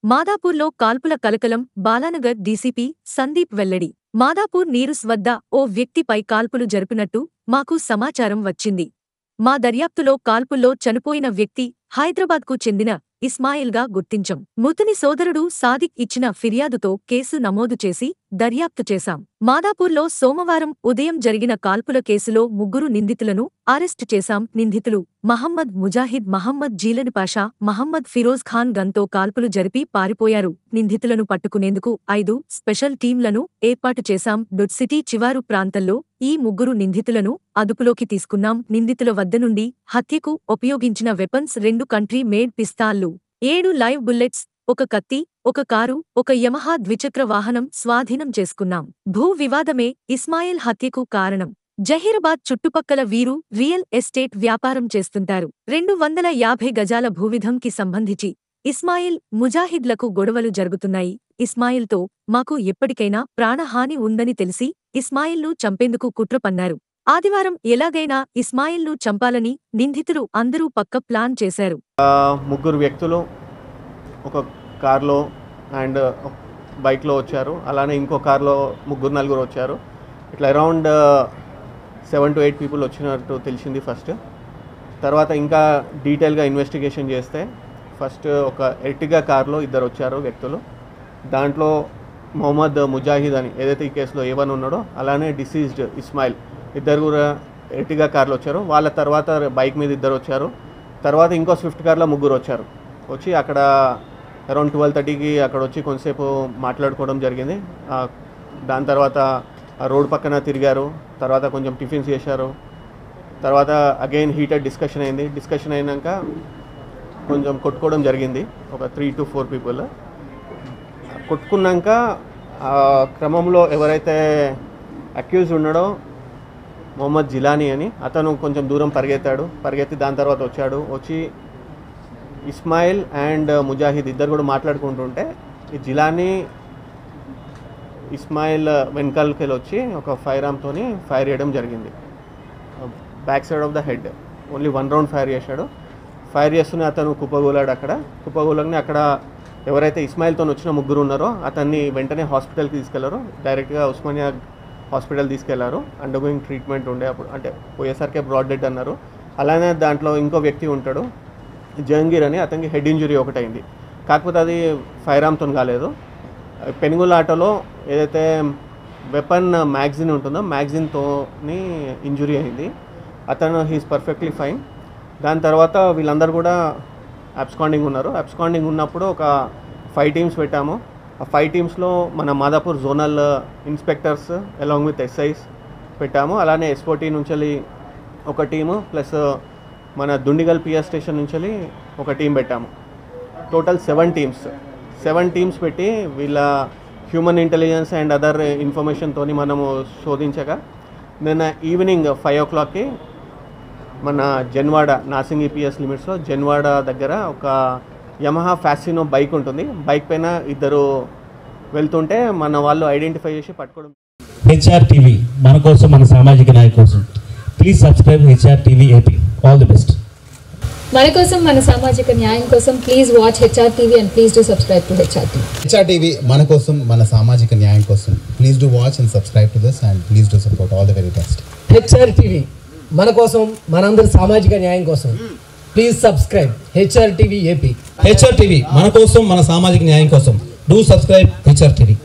మాదాపూర్లో కాల్పుల కలకలం బాలానగర్ డీసీపీ సందీప్ వెల్లడి మాదాపూర్ నీరుస్ వద్ద ఓ వ్యక్తిపై కాల్పులు జరిపినట్టు మాకు సమాచారం వచ్చింది మా దర్యాప్తులో కాల్పుల్లో చనిపోయిన వ్యక్తి హైదరాబాద్కు చెందిన ఇస్మాయిల్గా గుర్తించం మృతుని సోదరుడు సాదిక్ ఇచ్చిన ఫిర్యాదుతో కేసు నమోదు చేసి దర్యాప్తు చేశాం మాదాపూర్లో సోమవారం ఉదయం జరిగిన కాల్పుల కేసులో ముగ్గురు నిందితులను అరెస్టు చేశాం నిందితులు మహమ్మద్ ముజాహిద్ మహమ్మద్ జీలన్ పాషా మహమ్మద్ ఫిరోజ్ ఖాన్ గన్తో కాల్పులు జరిపి పారిపోయారు నిందితులను పట్టుకునేందుకు ఐదు స్పెషల్ టీంలను ఏర్పాటు చేశాం డొట్ సిటీ చివారు ప్రాంతంలో ఈ ముగ్గురు నిందితులను అదుపులోకి తీసుకున్నాం నిందితుల వద్ద నుండి హత్యకు ఉపయోగించిన వెపన్స్ రెండు కంట్రీ మేడ్ పిస్తాళ్లు ఏడు లైవ్ బుల్లెట్స్ ఒక కత్తి ఒక కారు ఒక యమహా ద్విచక్ర వాహనం స్వాధీనం చేసుకున్నాం భూ వివాదమే ఇస్మాయిల్ హత్యకు కారణం జహీరాబాద్ చుట్టుపక్కల వీరు రియల్ ఎస్టేట్ వ్యాపారం చేస్తుంటారు రెండు వందల యాభై గజాల భూవిధంకి సంబంధించి ఇస్మాయిల్ ముజాహిద్లకు గొడవలు జరుగుతున్నాయి ఇస్మాయిల్తో మాకు ఎప్పటికైనా ప్రాణహాని ఉందని తెలిసి ఇస్మాయిల్ను చంపేందుకు కుట్ర పన్నారు ఆదివారం ఎలాగైనా ఇస్మాయిల్ను చంపాలని నిందితులు అందరూ పక్క ప్లాన్ చేశారు ఆ, ముగ్గురు వ్యక్తులు ఒక కార్లో అండ్ బైక్లో వచ్చారు అలానే ఇంకో కార్లో ముగ్గురు నలుగురు వచ్చారు ఇట్లా around seven to eight people వచ్చినట్టు తెలిసింది ఫస్ట్ తర్వాత ఇంకా డీటెయిల్గా ఇన్వెస్టిగేషన్ చేస్తే ఫస్ట్ ఒక ఎర్టిగా కార్లో ఇద్దరు వచ్చారు వ్యక్తులు దాంట్లో మొహమ్మద్ ముజాహిద్ అని ఏదైతే ఈ కేసులో ఏవన్ ఉన్నాడో అలానే డిసీజ్డ్ ఇస్మాయిల్ ఇద్దరు కూడా ఎర్టిగా కార్లో వచ్చారు వాళ్ళ తర్వాత బైక్ మీద ఇద్దరు వచ్చారు తర్వాత ఇంకో స్విఫ్ట్ కార్లో ముగ్గురు వచ్చారు వచ్చి అక్కడ అరౌండ్ ట్వెల్వ్ థర్టీకి అక్కడ వచ్చి కొంతసేపు మాట్లాడుకోవడం జరిగింది ఆ, దాని తర్వాత ఆ రోడ్ పక్కన తిరిగారు తర్వాత కొంచెం టిఫిన్స్ చేశారు తర్వాత అగైన్ హీటెడ్ డిస్కషన్ అయింది డిస్కషన్ అయినాక కొంచెం కొట్టుకోవడం జరిగింది ఒక త్రీ టు ఫోర్ పీపుల్ కొట్టుకున్నాక ఆ క్రమంలో ఎవరైతే అక్యూజ్ ఉన్నాడో మొహమ్మద్ జిలానీ అని అతను కొంచెం దూరం పరిగెత్తాడు పరిగెత్తి దాని తర్వాత వచ్చాడు వచ్చి ఇస్మాయిల్ అండ్ ముజాహిద్ ఇద్దరు కూడా మాట్లాడుకుంటుంటే ఈ జిలానీ ఇస్మాయిల్ వెనకాలకి వెళ్ళి వచ్చి ఒక ఫైర్ ఆమ్తోని ఫైర్ చేయడం జరిగింది back side of the head only one round fire చేశాడు ఫైర్ చేస్తూనే అతను కుప్పగూలాడు అక్కడ కుప్పగూలని అక్కడ ఎవరైతే ఇస్మాయిల్తో వచ్చిన ముగ్గురు ఉన్నారో అతన్ని వెంటనే హాస్పిటల్కి తీసుకెళ్లారు డైరెక్ట్గా ఉస్మానియా హాస్పిటల్ తీసుకెళ్లారు అండర్గోయింగ్ ట్రీట్మెంట్ ఉండే అప్పుడు అంటే పోయేసరికే బ్రాడ్ డెడ్ అన్నారు అలానే దాంట్లో ఇంకో వ్యక్తి ఉంటాడు జహంగీర్ అని అతనికి హెడ్ ఇంజురీ ఒకటి అయింది కాకపోతే అది ఫైర్ ఆమ్తో కాలేదు పెనుగుల ఆటోలో ఏదైతే వెపన్ మ్యాగజిన్ ఉంటుందో మ్యాగజిన్తోని ఇంజురీ అయింది అతను హీస్ పర్ఫెక్ట్లీ ఫైన్ దాని తర్వాత వీళ్ళందరూ కూడా అబ్స్కాండింగ్ ఉన్నారు అబ్స్కాండింగ్ ఉన్నప్పుడు ఒక ఫైవ్ టీమ్స్ పెట్టాము ఆ ఫైవ్ టీమ్స్లో మన Madhapur zonal inspectors along with SIs పెట్టాము అలానే ఎస్ఓటీ నుంచి ఒక టీము ప్లస్ మన దుండిగల్ పిఎస్ స్టేషన్ నుంచి ఒక టీం పెట్టాము total seven teams seven teams పెట్టి వీళ్ళ హ్యూమన్ ఇంటెలిజెన్స్ అండ్ అదర్ ఇన్ఫర్మేషన్తోని మనము శోధించగా నిన్న ఈవినింగ్ ఫైవ్ ఓ క్లాక్కి మన జన్వాడ నాసింగ్ ఈపీఎస్ లిమిట్స్లో జన్వాడ దగ్గర ఒక యమహా ఫ్యాసినో బైక్ ఉంటుంది బైక్ పైన ఇద్దరు వెళ్తుంటే మన వాళ్ళు ఐడెంటిఫై చేసి పట్టుకోవడం హెచ్ఆర్ టీవీ మన కోసం మన సామాజిక నాయకు కోసం please subscribe HR TV AP all the best మన కోసం మన సామాజిక న్యాయం కోసం please watch HR TV and please do subscribe to HR TV HR TV మన కోసం మన సామాజిక న్యాయం కోసం please do watch and subscribe to this and please do support all the very best HR TV మన కోసం మనందరి సామాజిక న్యాయం కోసం please subscribe HR TV AP HR TV మన కోసం మన సామాజిక న్యాయం కోసం డూ సబ్స్క్రైబ్ హెచ్ఆర్ టీవీ